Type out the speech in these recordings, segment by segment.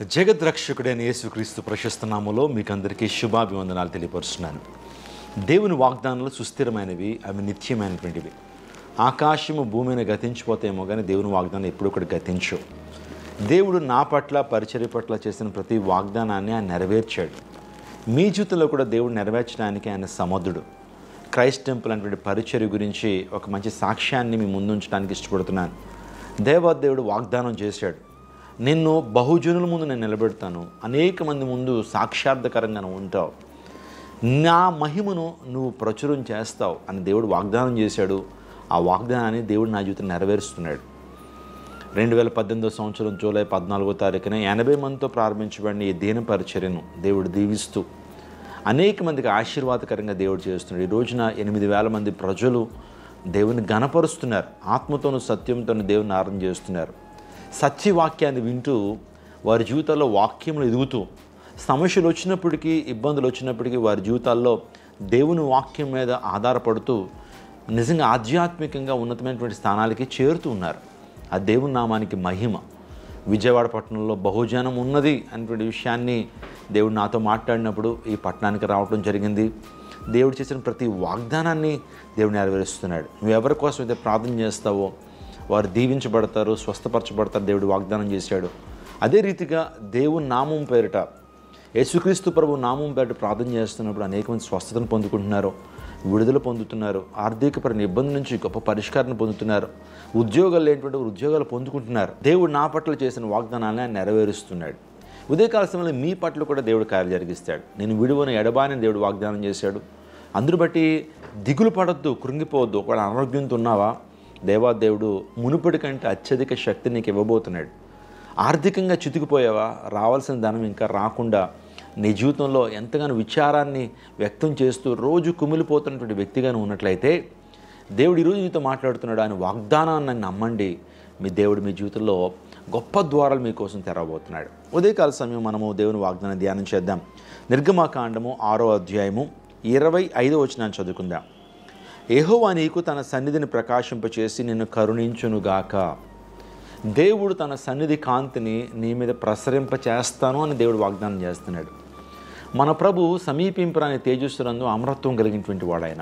జగద్రక్షకుడైన యేసుక్రీస్తు ప్రశస్త నామములో మీకు అందరికీ శుభాభివందనాలు తెలియపరుస్తున్నాను దేవుని వాగ్దానాలు సుస్థిరమైనవి అవి నిత్యమైనటువంటివి ఆకాశము భూమిని గతించిపోతేమో కానీ దేవుని వాగ్దానం ఎప్పుడు కూడా గతించు దేవుడు నా పట్ల పరిచర్య పట్ల చేసిన ప్రతి వాగ్దానాన్ని ఆయన నెరవేర్చాడు మీ జీవితంలో కూడా దేవుడు నెరవేర్చడానికి ఆయన సమర్థుడు క్రైస్ట్ టెంపుల్ అనేటువంటి పరిచర్య గురించి ఒక మంచి సాక్ష్యాన్ని మీ ముందుంచడానికి ఇష్టపడుతున్నాను దేవాదేవుడు వాగ్దానం చేశాడు నిన్ను బహుజనుల ముందు నేను నిలబెడతాను అనేక మంది ముందు సాక్షార్థకరంగా నువ్వు ఉంటావు నా మహిమను నువ్వు ప్రచురం చేస్తావు అని దేవుడు వాగ్దానం చేశాడు ఆ వాగ్దానాన్ని దేవుడు నా జీవితం నెరవేరుస్తున్నాడు రెండు వేల పద్దెనిమిదో సంవత్సరం జూలై పద్నాలుగో తారీఖున ఎనభై మందితో ప్రారంభించబడిన ఈ దీన పరిచర్యను దేవుడు దీవిస్తూ అనేక మందికి ఆశీర్వాదకరంగా దేవుడు చేస్తున్నాడు ఈ రోజున ఎనిమిది వేల మంది ప్రజలు దేవుని గణపరుస్తున్నారు ఆత్మతోనూ సత్యంతోనూ దేవుని ఆరాధన చేస్తున్నారు సత్యవాక్యాన్ని వింటూ వారి జీవితాల్లో వాక్యములు ఎదుగుతూ సమస్యలు వచ్చినప్పటికీ ఇబ్బందులు వచ్చినప్పటికీ వారి జీవితాల్లో దేవుని వాక్యం మీద ఆధారపడుతూ నిజంగా ఆధ్యాత్మికంగా ఉన్నతమైనటువంటి స్థానాలకి చేరుతూ ఉన్నారు ఆ దేవుని నామానికి మహిమ విజయవాడ పట్టణంలో బహుజనం ఉన్నది అనేటువంటి విషయాన్ని దేవుడు నాతో మాట్లాడినప్పుడు ఈ పట్టణానికి రావడం జరిగింది దేవుడు చేసిన ప్రతి వాగ్దానాన్ని దేవుడు నెరవేరుస్తున్నాడు నువ్వు ఎవరి కోసం అయితే ప్రార్థన చేస్తావో వారు దీవించబడతారు స్వస్థపరచబడతారు దేవుడు వాగ్దానం చేశాడు అదే రీతిగా దేవుని నామం పేరిట యేసుక్రీస్తు ప్రభు నామం పేరిట ప్రార్థన చేస్తున్నప్పుడు అనేక మంది స్వస్థతను పొందుకుంటున్నారు విడుదల పొందుతున్నారు ఆర్థికపరమైన ఇబ్బంది నుంచి గొప్ప పరిష్కారం పొందుతున్నారు ఉద్యోగాలు లేనటువంటి వారు ఉద్యోగాలు పొందుకుంటున్నారు దేవుడు నా పట్ల చేసిన వాగ్దానాన్ని ఆయన నెరవేరుస్తున్నాడు ఉదయకాల సమయంలో మీ పట్ల కూడా దేవుడు కార్యం జరిగిస్తాడు నేను విడువను ఎడబాని దేవుడు వాగ్దానం చేశాడు అందును బట్టి దిగులు పడద్దు కృంగిపోవద్దు ఒకవేళ అనారోగ్యంతో ఉన్నావా దేవాదేవుడు మునుపటి కంటే అత్యధిక శక్తి నీకు ఇవ్వబోతున్నాడు ఆర్థికంగా చితికిపోయావా రావాల్సిన ధనం ఇంకా రాకుండా నీ జీవితంలో ఎంతగానో విచారాన్ని వ్యక్తం చేస్తూ రోజు కుమిలిపోతున్నటువంటి వ్యక్తిగాను ఉన్నట్లయితే దేవుడు ఈరోజు మీతో మాట్లాడుతున్నాడు ఆయన వాగ్దానాన్ని నమ్మండి మీ దేవుడు మీ జీవితంలో గొప్ప ద్వారాలు మీకోసం తెరవబోతున్నాడు ఉదయకాల సమయం మనము దేవుని వాగ్దానం ధ్యానం చేద్దాం నిర్గమాకాండము ఆరో అధ్యాయము ఇరవై ఐదో వచనాన్ని చదువుకుందాం యెహోవా నీకు తన సన్నిధిని ప్రకాశింపచేసి నిన్ను కరుణించునుగాక దేవుడు తన సన్నిధి కాంతిని నీ మీద ప్రసరింప చేస్తాను అని దేవుడు వాగ్దానం చేస్తున్నాడు మన ప్రభు సమీపింపరాని తేజస్సునందు అమరత్వం కలిగినటువంటి వాడు ఆయన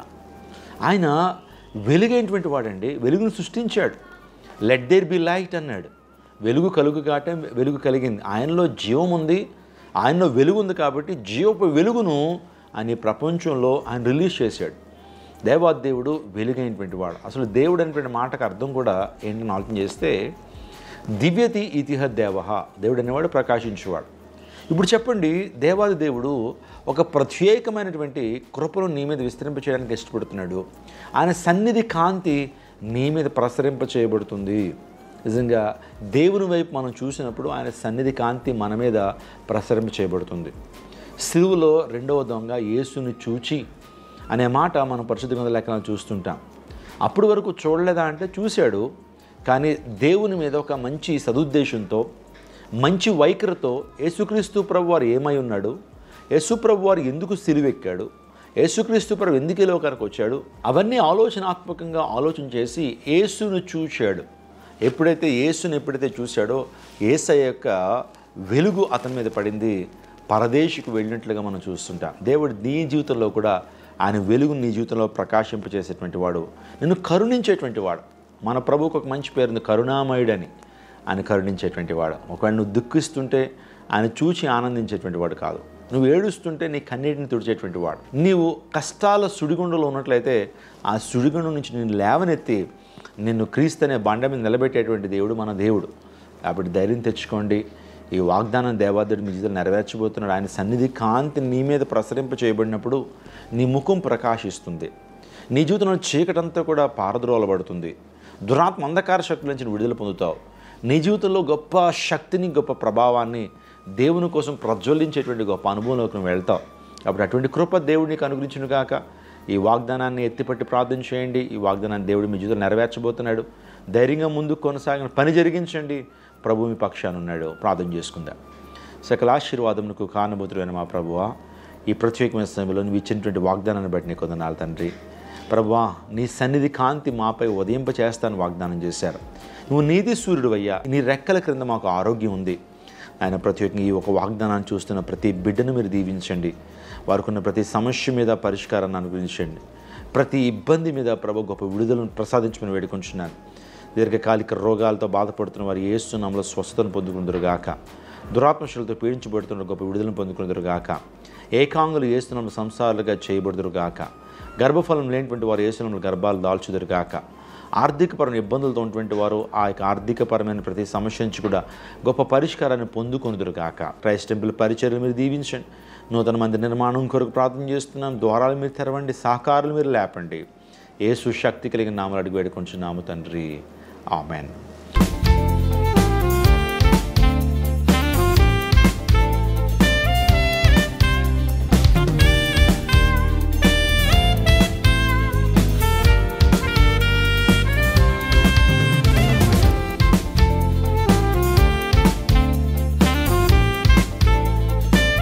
ఆయన వెలుగైనటువంటి వాడండి వెలుగును సృష్టించాడు లెట్ దేర్ బి లైట్ అన్నాడు వెలుగు కలుగు కాటే వెలుగు కలిగింది ఆయనలో జీవం ఉంది ఆయనలో వెలుగు ఉంది కాబట్టి జీవపు వెలుగును ఆయన ఈ ప్రపంచంలో ఆయన రిలీజ్ చేశాడు దేవాదేవుడు వెలుగైనటువంటి వాడు అసలు దేవుడు అనేటువంటి మాటకు అర్థం కూడా ఏంటని ఆలోచన చేస్తే దివ్యతి ఇతిహ దేవ దేవుడు అనేవాడు ప్రకాశించేవాడు ఇప్పుడు చెప్పండి దేవాది దేవుడు ఒక ప్రత్యేకమైనటువంటి కృపను నీ మీద విస్తరింప చేయడానికి ఇష్టపడుతున్నాడు ఆయన సన్నిధి కాంతి నీ మీద ప్రసరింప చేయబడుతుంది నిజంగా దేవుని వైపు మనం చూసినప్పుడు ఆయన సన్నిధి కాంతి మన మీద ప్రసరింప చేయబడుతుంది సిలువలో రెండవ దొంగ యేసుని చూచి అనే మాట మనం పరిశుద్ధ గ్రంథ లేఖనాలు చూస్తుంటాం అప్పటి వరకు చూడలేదా అంటే చూశాడు కానీ దేవుని మీద ఒక మంచి సదుద్దేశంతో మంచి వైఖరితో యేసుక్రీస్తు ప్రభు వారు ఏమై ఉన్నాడు యేసు ప్రభు వారు ఎందుకు సిలువెక్కాడు యేసుక్రీస్తు ప్రభు ఎందుకు ఈ లోకానికి వచ్చాడు అవన్నీ ఆలోచనాత్మకంగా ఆలోచన చేసి యేసును చూశాడు ఎప్పుడైతే యేసుని ఎప్పుడైతే చూశాడో ఏసయ్య యొక్క వెలుగు అతని మీద పడింది పరదేశికి వెళ్ళినట్లుగా మనం చూస్తుంటాం దేవుడు నీ జీవితంలో కూడా ఆయన వెలుగు నీ జీవితంలో ప్రకాశింపచేసేటువంటి వాడు నిన్ను కరుణించేటువంటి వాడు మన ప్రభువుకు ఒక మంచి పేరుంది కరుణామయుడని ఆయన కరుణించేటువంటి వాడు ఒకవేళ నువ్వు దుఃఖిస్తుంటే ఆయన చూచి ఆనందించేటువంటి వాడు కాదు నువ్వు ఏడుస్తుంటే నీ కన్నీటిని తుడిచేటువంటి వాడు నీవు కష్టాల సుడిగుండలో ఉన్నట్లయితే ఆ సుడిగుండం నుంచి నేను లేవనెత్తి నిన్ను క్రీస్తు అనే బండ మీద నిలబెట్టేటువంటి దేవుడు మన దేవుడు కాబట్టి ధైర్యం తెచ్చుకోండి ఈ వాగ్దానం దేవాదుడు మీ జీవితంలో నెరవేర్చబోతున్నాడు ఆయన సన్నిధి కాంతి నీ మీద ప్రసరింప చేయబడినప్పుడు నీ ముఖం ప్రకాశిస్తుంది నీ జీవితంలో చీకటంతా కూడా పారద్రోలబడుతుంది దురాత్మ అంధకార శక్తుల నుంచి విడుదల పొందుతావు నీ జీవితంలో గొప్ప శక్తిని గొప్ప ప్రభావాన్ని దేవుని కోసం ప్రజ్వలించేటువంటి గొప్ప అనుభవంలోకి నువ్వు వెళ్తావు కాబట్టి అటువంటి కృప దేవుడు నీకు అనుగ్రహించును గాక ఈ వాగ్దానాన్ని ఎత్తిపట్టి ప్రార్థన చేయండి ఈ వాగ్దానాన్ని దేవుడు మీ జీవితంలో నెరవేర్చబోతున్నాడు ధైర్యంగా ముందుకు కొనసాగిన పని జరిగించండి ప్రభు మీ పక్షాన ఉన్నాడు ప్రార్థన చేసుకుందాం సకల ఆశీర్వాదమునకు కారణభూతుడైన మా ప్రభువా ఈ ప్రత్యేకమైన సమయంలో నువ్వు ఇచ్చినటువంటి వాగ్దానాన్ని బట్టి నీకు వందనాలు తండ్రి ప్రభువా నీ సన్నిధి కాంతి మాపై ఉదయింప చేస్తాను వాగ్దానం చేశారు నువ్వు నీతి సూర్యుడు అయ్యా నీ రెక్కల క్రింద మాకు ఆరోగ్యం ఉంది ఆయన ప్రత్యేకంగా ఈ ఒక వాగ్దానాన్ని చూస్తున్న ప్రతి బిడ్డను మీరు దీవించండి వారికి ఉన్న ప్రతి సమస్య మీద పరిష్కారాన్ని అనుగ్రహించండి ప్రతి ఇబ్బంది మీద ప్రభు గొప్ప విడుదలను ప్రసాదించమని వేడుకుంటున్నాను దీర్ఘకాలిక రోగాలతో బాధపడుతున్న వారు ఏస్తున్నాంలో స్వస్థతను పొందుకుందరుగాక దురాత్మశలతో పీడించబడుతున్న గొప్ప విడుదలను పొందుకుందరుగాక ఏకాంగులు ఏస్తున్నాంలో సంసారాలుగా చేయబడుదురుగాక గర్భఫలం లేనిటువంటి వారు ఏసునంలో గర్భాలు దాల్చుదురుగాక ఆర్థికపరమైన ఇబ్బందులతో ఉన్నటువంటి వారు ఆ యొక్క ఆర్థికపరమైన ప్రతి సమస్య నుంచి కూడా గొప్ప పరిష్కారాన్ని పొందుకొనుదురుగాక క్రైస్ట్ టెంపుల్ పరిచర్యలు మీరు దీవించండి నూతన మంది నిర్మాణం కొరకు ప్రార్థన చేస్తున్నాం ద్వారాలు మీరు తెరవండి సహకారాలు మీరు లేపండి ఏ సుశక్తి కలిగిన నామలు అడిగి వేడుకుంటున్నాము తండ్రి ఆమెన్